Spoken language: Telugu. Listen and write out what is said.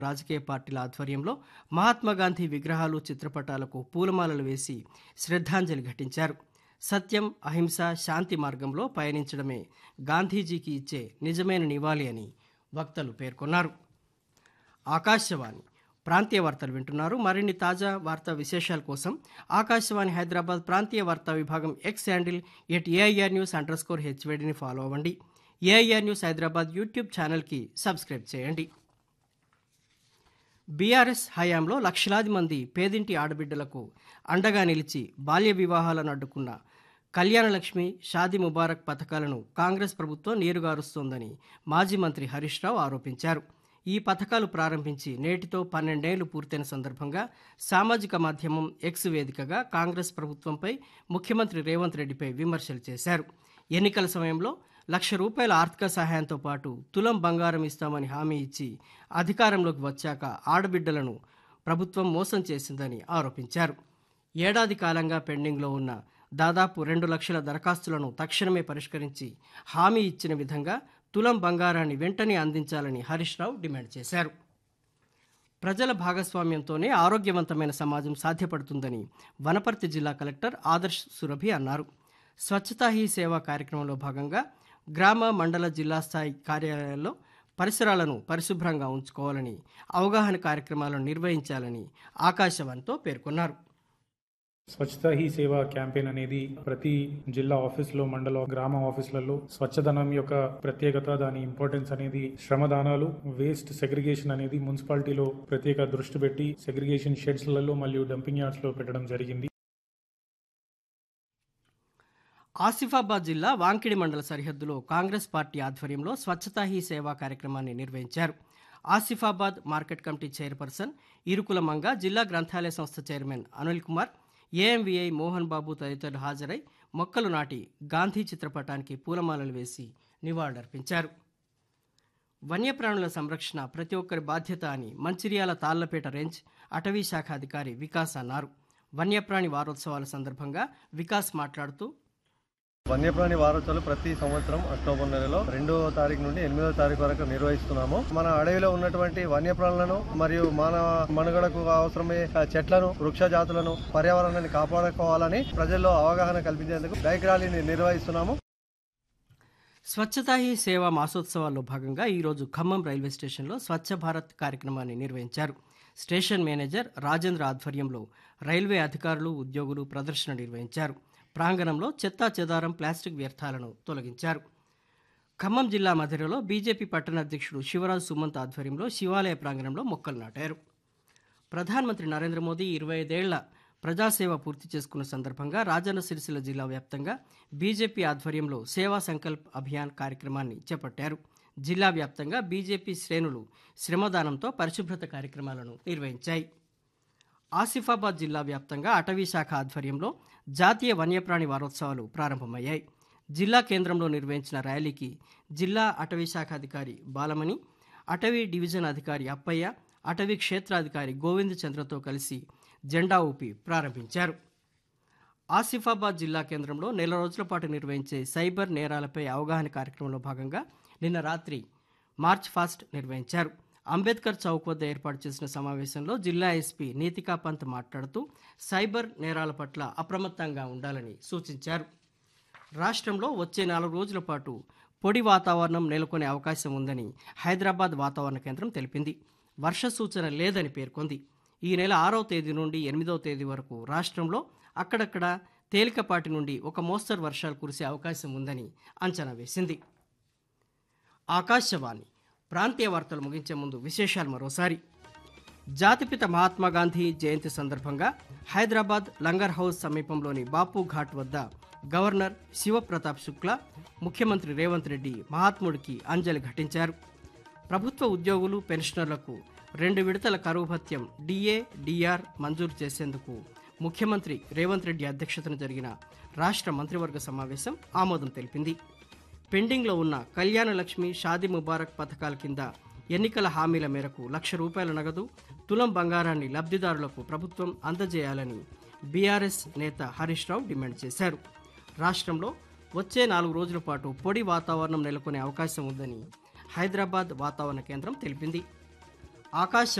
రాజకీయ పార్టీల ఆధ్వర్యంలో మహాత్మాగాంధీ విగ్రహాలు చిత్రపటాలకు పూలమాలలు వేసి శ్రద్ధాంజలి ఘటించారు సత్యం అహింస శాంతి మార్గంలో పయనించడమే గాంధీజీకి ఇచ్చే నిజమైన నివాళి అని వక్తలు పేర్కొన్నారు ఆకాశవాణి ప్రాంతీయ వార్తలు వింటున్నారు మరిన్ని తాజా వార్తా విశేషాల కోసం ఆకాశవాణి హైదరాబాద్ ప్రాంతీయ వార్తా విభాగం X handle at AIR news underscore హెచ్వేడిని ఫాలో అవ్వండి ఏఐఆర్ న్యూస్ హైదరాబాద్ యూట్యూబ్ ఛానల్కి సబ్స్క్రైబ్ చేయండి బీఆర్ఎస్ హయాంలో లక్షలాది మంది పేదింటి ఆడబిడ్డలకు అండగా నిలిచి బాల్య వివాహాలను అడ్డుకున్న కళ్యాణలక్ష్మి షాదీ ముబారక్ పథకాలను కాంగ్రెస్ ప్రభుత్వం నీరుగారుస్తోందని మాజీ మంత్రి హరీష్ రావు ఆరోపించారు ఈ పథకాలు ప్రారంభించి నేటితో పన్నెండేళ్లు పూర్తయిన సందర్భంగా సామాజిక మాధ్యమం ఎక్స్ వేదికగా కాంగ్రెస్ ప్రభుత్వంపై ముఖ్యమంత్రి రేవంత్ రెడ్డిపై విమర్శలు చేశారు ఎన్నికల సమయంలో లక్ష రూపాయల ఆర్థిక సహాయంతో పాటు తులం బంగారం ఇస్తామని హామీ ఇచ్చి అధికారంలోకి వచ్చాక ఆడబిడ్డలను ప్రభుత్వం మోసం చేసిందని ఆరోపించారు ఏడాది కాలంగా పెండింగ్లో ఉన్న దాదాపు రెండు లక్షల దరఖాస్తులను తక్షణమే పరిష్కరించి హామీ ఇచ్చిన విధంగా తులం బంగారాన్ని వెంటనే అందించాలని హరీష్ రావు డిమాండ్ చేశారు ప్రజల భాగస్వామ్యంతోనే ఆరోగ్యవంతమైన సమాజం సాధ్యపడుతుందని వనపర్తి జిల్లా కలెక్టర్ ఆదర్శ్ సురభి అన్నారు స్వచ్ఛతా హీ సేవా కార్యక్రమంలో భాగంగా గ్రామ మండల జిల్లా స్థాయి కార్యాలయాల్లో పరిసరాలను పరిశుభ్రంగా ఉంచుకోవాలని అవగాహన కార్యక్రమాలను నిర్వహించాలని ఆకాశవాణితో పేర్కొన్నారు స్వచ్ఛత హీ సేవ క్యాంపెయిన్ అనేది ప్రతి జిల్లా ఆఫీసులో మండల గ్రామ ఆఫీసులలో స్వచ్ఛదనం యొక్క ప్రత్యేకత దాని ఇంపార్టెన్స్ అనేది శ్రమదానాలు వేస్ట్ సెగ్రిగేషన్ అనేది మున్సిపాలిటీలో ప్రత్యేక దృష్టి పెట్టి సెగ్రిగేషన్ షెడ్స్లలో మరియు డంపింగ్ యార్డ్స్ లో పెట్టడం జరిగింది ఆసిఫాబాద్ జిల్లా వాంకిడి మండల సరిహద్దులో కాంగ్రెస్ పార్టీ ఆధ్వర్యంలో స్వచ్ఛతా హీ సేవా కార్యక్రమాన్ని నిర్వహించారు Asifabad market committee chairperson Irukula Manga జిల్లా గ్రంథాలయ సంస్థ చైర్మన్ అనిల్ కుమార్ ఏఎంవీఐ మోహన్ బాబు తదితరులు హాజరై మొక్కలు నాటి గాంధీ చిత్రపటానికి పూలమాలలు వేసి నివాళులర్పించారు వన్యప్రాణుల సంరక్షణ ప్రతి ఒక్కరి బాధ్యత అని మంచిర్యాల తాళ్లపేట రేంజ్ అటవీ శాఖ అధికారి వికాస్ అన్నారు వన్యప్రాణి వారోత్సవాల సందర్భంగా వికాస్ మాట్లాడుతూ వన్యప్రాణి వారోత్సవాలు ప్రతి సంవత్సరం అక్టోబర్ నెలలో రెండవ తారీఖు నుండి ఎనిమిదవ తారీఖు వరకు నిర్వహిస్తున్నాము మన అడవిలో ఉన్నటువంటి వన్యప్రాణులను మరియు మానవ మనుగడకు అవసరమయ్యే చెట్లను వృక్ష జాతులను పర్యావరణాన్ని కాపాడుకోవాలని ప్రజల్లో అవగాహన కల్పించేందుకు బైక్ ర్యాలీని నిర్వహిస్తున్నాము స్వచ్ఛతా హీ సేవా మాసోత్సవాల్లో భాగంగా ఈరోజు ఖమ్మం రైల్వే స్టేషన్లో స్వచ్ఛ భారత్ కార్యక్రమాన్ని నిర్వహించారు స్టేషన్ మేనేజర్ రాజేంద్ర ఆధ్వర్యంలో రైల్వే అధికారులు ఉద్యోగులు ప్రదర్శన నిర్వహించారు ప్రాంగణంలో చెత్తా చెదారం ప్లాస్టిక్ వ్యర్థాలను తొలగించారు ఖమ్మం జిల్లా మధిరలో బీజేపీ పట్టణ అధ్యక్షుడు శివరాజ్ సుమంత్ ఆధ్వర్యంలో శివాలయ ప్రాంగణంలో మొక్కలు నాటారు ప్రధానమంత్రి నరేంద్ర మోదీ ఇరవై ఐదేళ్ల ప్రజాసేవ పూర్తి చేసుకున్న సందర్భంగా రాజన్న సిరిసిల్ల జిల్లా వ్యాప్తంగా బీజేపీ ఆధ్వర్యంలో సేవా సంకల్ప్ అభియాన్ కార్యక్రమాన్ని చేపట్టారు జిల్లా వ్యాప్తంగా బీజేపీ శ్రేణులు శ్రమదానంతో పరిశుభ్రత కార్యక్రమాలను నిర్వహించాయి ఆసిఫాబాద్ జిల్లా వ్యాప్తంగా అటవీ శాఖ ఆధ్వర్యంలో జాతీయ వన్యప్రాణి వారోత్సవాలు ప్రారంభమయ్యాయి జిల్లా కేంద్రంలో నిర్వహించిన ర్యాలీకి జిల్లా అటవీ శాఖ అధికారి బాలమణి అటవీ డివిజన్ అధికారి అప్పయ్య అటవీ క్షేత్రాధికారి గోవింద్ చంద్రతో కలిసి జెండా ఊపి ప్రారంభించారు ఆసిఫాబాద్ జిల్లా కేంద్రంలో నెల రోజుల పాటు నిర్వహించే సైబర్ నేరాలపై అవగాహన కార్యక్రమంలో భాగంగా నిన్న రాత్రి మార్చ్ ఫాస్ట్ నిర్వహించారు అంబేద్కర్ చౌక్ వద్ద ఏర్పాటు చేసిన సమావేశంలో జిల్లా ఎస్పీ నీతికా పంత్ మాట్లాడుతూ సైబర్ నేరాల పట్ల అప్రమత్తంగా ఉండాలని సూచించారు రాష్ట్రంలో వచ్చే నాలుగు రోజుల పాటు పొడి వాతావరణం నెలకొనే అవకాశం ఉందని హైదరాబాద్ వాతావరణ కేంద్రం తెలిపింది వర్ష సూచన లేదని పేర్కొంది ఈ నెల ఆరవ తేదీ నుండి ఎనిమిదవ తేదీ వరకు రాష్ట్రంలో అక్కడక్కడ తేలికపాటి నుండి ఒక మోస్తరు వర్షాలు కురిసే అవకాశం ఉందని అంచనా వేసింది ఆకాశవాణి ప్రాంతీయ వార్తలు ముగించే ముందు విశేషాలు మరోసారి జాతిపిత మహాత్మా గాంధీ జయంతి సందర్భంగా హైదరాబాద్ లంగర్ హౌస్ సమీపంలోని బాపు ఘాట్ వద్ద గవర్నర్ శివప్రతాప్ శుక్లా ముఖ్యమంత్రి రేవంత్ రెడ్డి మహాత్ముడికి అంజలి ఘటించారు ప్రభుత్వ ఉద్యోగులు పెన్షనర్లకు రెండు విడతల కరువు భత్యం డిఏ డిఆర్ మంజూరు చేసేందుకు ముఖ్యమంత్రి రేవంత్ రెడ్డి అధ్యక్షతన జరిగిన రాష్ట్ర మంత్రివర్గ సమావేశం ఆమోదం తెలిపింది పెండింగ్లో ఉన్న కళ్యాణ లక్ష్మి షాదీ ముబారక్ పథకాల కింద ఎన్నికల హామీల మేరకు లక్ష రూపాయల నగదు తులం బంగారాన్ని లబ్ధిదారులకు ప్రభుత్వం అందజేయాలని బీఆర్ఎస్ నేత హరీష్ రావు డిమాండ్ చేశారు రాష్ట్రంలో వచ్చే నాలుగు రోజుల పాటు పొడి వాతావరణం నెలకొనే అవకాశం ఉందని హైదరాబాద్ వాతావరణ కేంద్రం తెలిపింది ఆకాశ